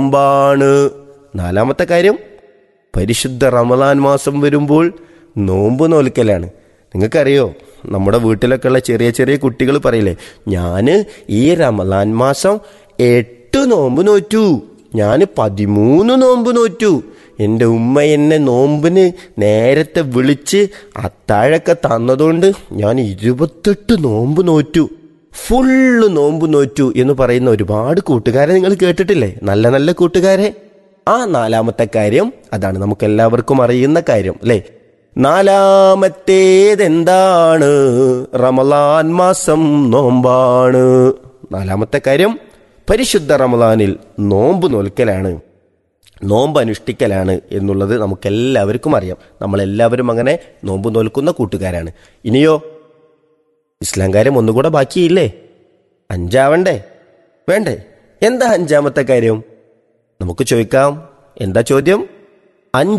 നോമ്പാണ് നാലാമത്തെ കാര്യം പരിശുദ്ധ റമദാൻ മാസം വരുമ്പോൾ നോമ്പ് നോൽക്കലാണ് നിങ്ങൾക്കറിയോ നമ്മുടെ വീട്ടിലൊക്കെ ഉള്ള ചെറിയ ചെറിയ കുട്ടികൾ പറയില്ലേ ഞാൻ ഈ റമദാൻ മാസം എട്ട് നോമ്പ് നോറ്റു ഞാൻ പതിമൂന്ന് നോമ്പ് നോറ്റു എൻ്റെ ഉമ്മ എന്നെ നോമ്പിന് നേരത്തെ വിളിച്ച് അത്താഴൊക്കെ തന്നതുകൊണ്ട് ഞാൻ ഇരുപത്തെട്ട് നോമ്പ് നോറ്റു ഫുള്ള് നോമ്പ് നോറ്റു എന്ന് പറയുന്ന ഒരുപാട് കൂട്ടുകാരെ നിങ്ങൾ കേട്ടിട്ടില്ലേ നല്ല നല്ല കൂട്ടുകാരെ ആ നാലാമത്തെ കാര്യം അതാണ് നമുക്ക് എല്ലാവർക്കും അറിയുന്ന കാര്യം അല്ലേ നാലാമത്തേതെന്താണ് റമലാൻ മാസം നോമ്പാണ് നാലാമത്തെ കാര്യം പരിശുദ്ധ റമലാനിൽ നോമ്പ് നോൽക്കലാണ് നോമ്പ് അനുഷ്ഠിക്കലാണ് എന്നുള്ളത് നമുക്കെല്ലാവർക്കും അറിയാം നമ്മളെല്ലാവരും അങ്ങനെ നോമ്പ് നോൽക്കുന്ന കൂട്ടുകാരാണ് ഇനിയോ ഇസ്ലാം കാര്യം ഒന്നുകൂടെ ബാക്കിയില്ലേ അഞ്ചാവണ്ടേ വേണ്ടേ എന്താ അഞ്ചാമത്തെ കാര്യം നമുക്ക് ചോദിക്കാം എന്താ ചോദ്യം